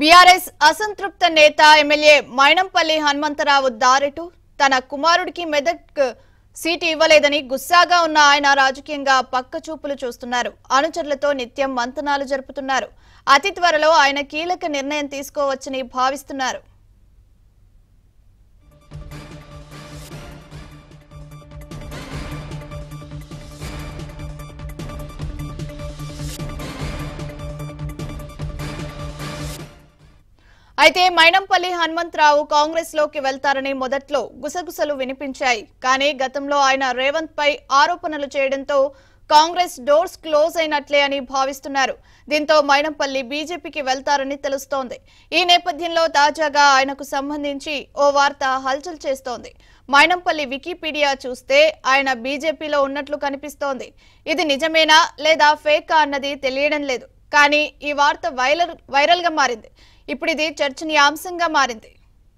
BRS అసంతృప్త నేత MLA Mynampally Hanumantharao దారెటు తన కుమారుడికి మెదక్ సీటు ఇవ్వలేదని గుస్సాగా ఉన్న ఆయన రాజకీయంగా పక్క చూపులు చూస్తున్నారు అనుచరులతో నిత్యం మంతనాలు జరుపుతున్నారు అతి త్వరలో ఆయన కీలక నిర్ణయం తీసుకోవచ్చని భావిస్తున్నారు అయితే మైనంపల్లి హనుమంతరావు కాంగ్రెస్ లోకి వెళ్తారని మొదట్లో గుసగుసలు వినిపించాయి కానీ గతంలో ఆయన రేవంత్ పై ఆరోపణలు చేయడంతో కాంగ్రెస్ డోర్స్ క్లోజ్ అయినట్లే అని భావిస్తున్నారు దీంతో మైనంపల్లి బీజేపీకి వెళ్తారని తెలుస్తోంది ఈ నేపథ్యంలో తాజాగా ఆయనకు సంబంధించి ఓ వార్త హల్చల్ చేస్తోంది మైనంపల్లి వికీపీడియా చూస్తే ఆయన బీజేపీలో ఉన్నట్లు కనిపిస్తోంది ఇది నిజమేనా లేదా ఫేకా అన్నది తెలియడం లేదు కానీ ఈ వార్త వైరల్ వైరల్ గా మారింది ఇప్పుడు ఇది చర్చనీయాంశంగా మారింది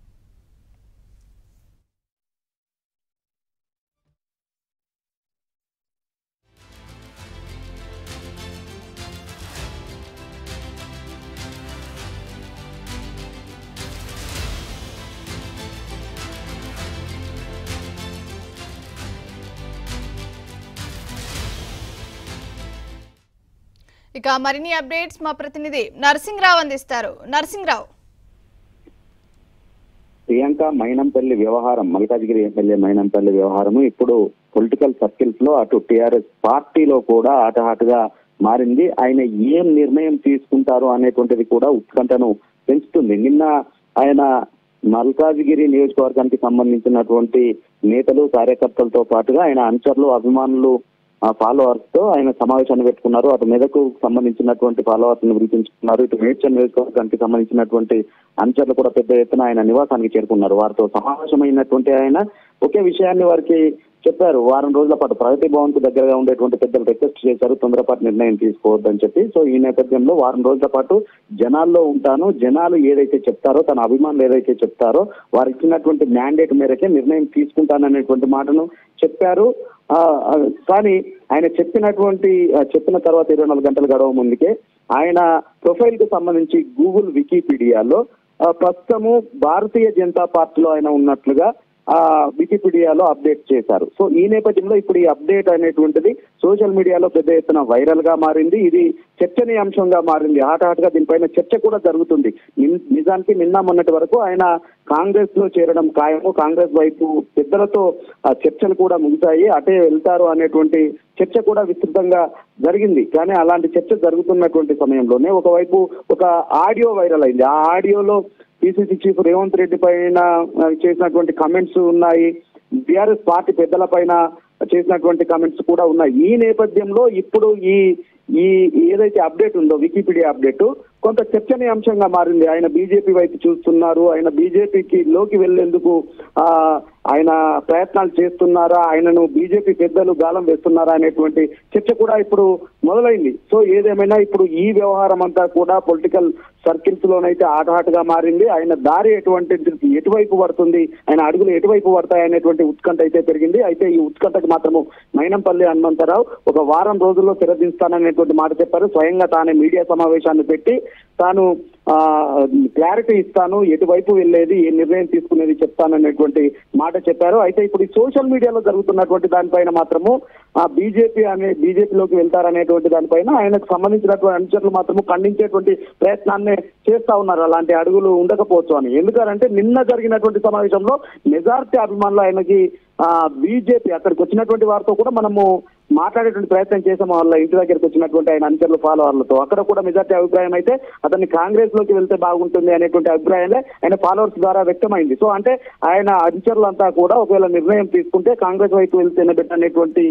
ఇక మరిన్ని అప్డేట్స్ మా ప్రతినిధి నరసింహరావు అందిస్తారు నరసింహరావు ప్రియాంక మైనంపల్లి వ్యవహారం మల్కాజ్గిరి ఎమ్మెల్యే మైనంపల్లి వ్యవహారము ఇప్పుడు పొలిటికల్ సర్కిల్స్ లో అటు టిఆర్ఎస్ పార్టీలో కూడా ఆటహాటుగా మారింది ఆయన ఏం నిర్ణయం తీసుకుంటారు అనేటువంటిది కూడా ఉత్కంఠను పెంచుతుంది నిన్న ఆయన మల్కాజ్గిరి నియోజకవర్గానికి సంబంధించినటువంటి నేతలు కార్యకర్తలతో పాటుగా ఆయన అనుచరులు అభిమానులు ఫాలోవర్స్ తో ఆయన సమావేశాన్ని పెట్టుకున్నారు అటు మెదకు సంబంధించినటువంటి ఫాలోవర్స్ ని పిలిపించుకున్నారు ఇటు మేడ్చల్ నియోజకవర్గానికి సంబంధించినటువంటి అనుచరులు కూడా పెద్ద ఎత్తున ఆయన నివాసానికి చేరుకున్నారు వారితో సమావేశమైనటువంటి ఆయన ఒకే విషయాన్ని వారికి చెప్పారు వారం రోజుల పాటు ప్రగతి భవన్ కు దగ్గరగా ఉండేటువంటి పెద్దలు రిక్వెస్ట్ చేశారు తొందరపాటు నిర్ణయం తీసుకోవద్దని చెప్పి సో ఈ నేపథ్యంలో వారం రోజుల పాటు జనాల్లో ఉంటాను జనాలు ఏదైతే చెప్తారో తన అభిమానులు ఏదైతే చెప్తారో వారు ఇచ్చినటువంటి మ్యాండేట్ మేరకే నిర్ణయం తీసుకుంటాననేటువంటి మాటను చెప్పారు ఆ, ఆ, కానీ ఆయన చెప్పినటువంటి ఆ, చెప్పిన తర్వాత ఇరవై నాలుగు గంటలు గడవ ముందుకే ఆయన ప్రొఫైల్ కు సంబంధించి గూగుల్ వికీపీడియాలో ఆ, ప్రస్తుతము భారతీయ జనతా పార్టీలో ఆయన ఉన్నట్లుగా ఆ వికీపీడియాలో అప్డేట్ చేశారు సో ఈ నేపథ్యంలో ఇప్పుడు ఈ అప్డేట్ అనేటువంటిది సోషల్ మీడియాలో పెద్ద ఎత్తున వైరల్ గా మారింది ఇది చర్చనీయాంశంగా మారింది హాటాహాట్గా దీనిపైన చర్చ కూడా జరుగుతుంది నిన్- నిజానికి నిన్న మొన్నటి వరకు ఆయన కాంగ్రెస్ లో చేరడం ఖాయము కాంగ్రెస్ వైపు పెద్దలతో ఆ చర్చలు కూడా ముగిశాయి అటే వెళ్తారు అనేటువంటి చర్చ కూడా విస్తృతంగా జరిగింది కానీ అలాంటి చర్చ జరుగుతున్నటువంటి సమయంలోనే ఒకవైపు ఒక ఆడియో వైరల్ అయింది ఆ ఆడియోలో పిసిసి చీఫ్ రేవంత్ రెడ్డి పైన ఆ, చేసినటువంటి కమెంట్స్ ఉన్నాయి బీఆర్ఎస్ పార్టీ పెద్దల పైన చేసినటువంటి కమెంట్స్ కూడా ఉన్నాయి ఈ నేపథ్యంలో ఇప్పుడు ఈ ఈ ఏదైతే అప్డేట్ ఉందో వికీపీడియా అప్డేట్ కొంత చర్చనీయాంశంగా మారింది ఆయన బీజేపీ వైపు చూస్తున్నారు ఆయన బీజేపీకి లోకి వెళ్లేందుకు ఆ ఆయన ప్రయత్నాలు చేస్తున్నారా ఆయనను బీజేపీ పెద్దలు గాలం వేస్తున్నారా అనేటువంటి చర్చ కూడా ఇప్పుడు మొదలైంది సో ఏదేమైనా ఇప్పుడు ఈ వ్యవహారం అంతా కూడా పొలిటికల్ సర్కిల్స్ లోనైతే ఆటహాటుగా మారింది ఆయన దారి ఎటువంటి ఎటువైపు పడుతుంది ఆయన అడుగులు ఎటువైపు పడతాయి అనేటువంటి ఉత్కంఠ అయితే పెరిగింది అయితే ఈ ఉత్కంఠకు మాత్రము మైనంపల్లి హనుమంతరావు ఒక వారం రోజుల్లో తెరదిస్తాననేటువంటి మాట చెప్పారు స్వయంగా తానే మీడియా సమావేశాన్ని పెట్టి తాను ఆ క్లారిటీ ఇస్తాను ఎటువైపు వెళ్ళేది ఏ నిర్ణయం తీసుకునేది చెప్తాననేటువంటి మాట చెప్పారు అయితే ఇప్పుడు ఈ సోషల్ మీడియాలో జరుగుతున్నటువంటి దానిపైన మాత్రము ఆ బీజేపీ అనే బీజేపీలోకి వెళ్తారనేటువంటి దానిపైన ఆయనకు సంబంధించినటువంటి అనుచరులు మాత్రము ఖండించేటువంటి ప్రయత్నాన్ని చేస్తా ఉన్నారు అలాంటి అడుగులు ఉండకపోవచ్చు అని ఎందుకంటే నిన్న జరిగినటువంటి సమావేశంలో మెజార్టీ అభిమానులు ఆయనకి ఆ బీజేపీ అక్కడికి వచ్చినటువంటి వారితో కూడా మనము మాట్లాడేటువంటి ప్రయత్నం చేసాము వాళ్ళ ఇంటి దగ్గరికి వచ్చినటువంటి ఆయన అనుచరులు ఫాలోవర్లతో అక్కడ కూడా మెజార్టీ అభిప్రాయం అయితే అతన్ని కాంగ్రెస్ లోకి వెళ్తే బాగుంటుంది అనేటువంటి అభిప్రాయాలే ఆయన ఫాలోవర్స్ ద్వారా వ్యక్తమైంది సో అంటే ఆయన అనుచరులంతా కూడా ఒకవేళ నిర్ణయం తీసుకుంటే కాంగ్రెస్ వైపు వెళ్తేనే బెటర్ అనేటువంటి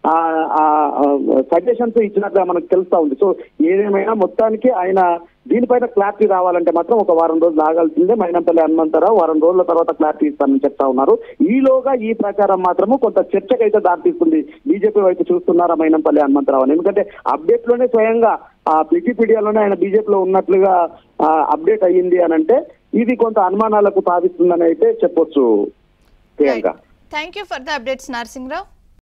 సజెషన్స్ ఇచ్చినట్టుగా మనకు తెలుస్తా ఉంది సో ఏదేమైనా మొత్తానికి ఆయన దీనిపైన క్లారిటీ రావాలంటే మాత్రం ఒక వారం రోజులు ఆగాల్సిందే మైనంపల్లి హనుమంతరావు వారం రోజుల తర్వాత క్లారిటీ ఇస్తానని చెప్తా ఉన్నారు ఈలోగా ఈ ప్రచారం మాత్రము కొంత చర్చకైతే దారితీస్తుంది బీజేపీ వైపు చూస్తున్నారా మైనంపల్లి హనుమంతరావు అని ఎందుకంటే అప్డేట్ లోనే స్వయంగా ఆ వికీపీడియాలోనే ఆయన బీజేపీలో ఉన్నట్లుగా అప్డేట్ అయ్యింది అని అంటే ఇది కొంత అనుమానాలకు తావిస్తుందని అయితే చెప్పొచ్చు Priyanka thank you for the updates Narasimharao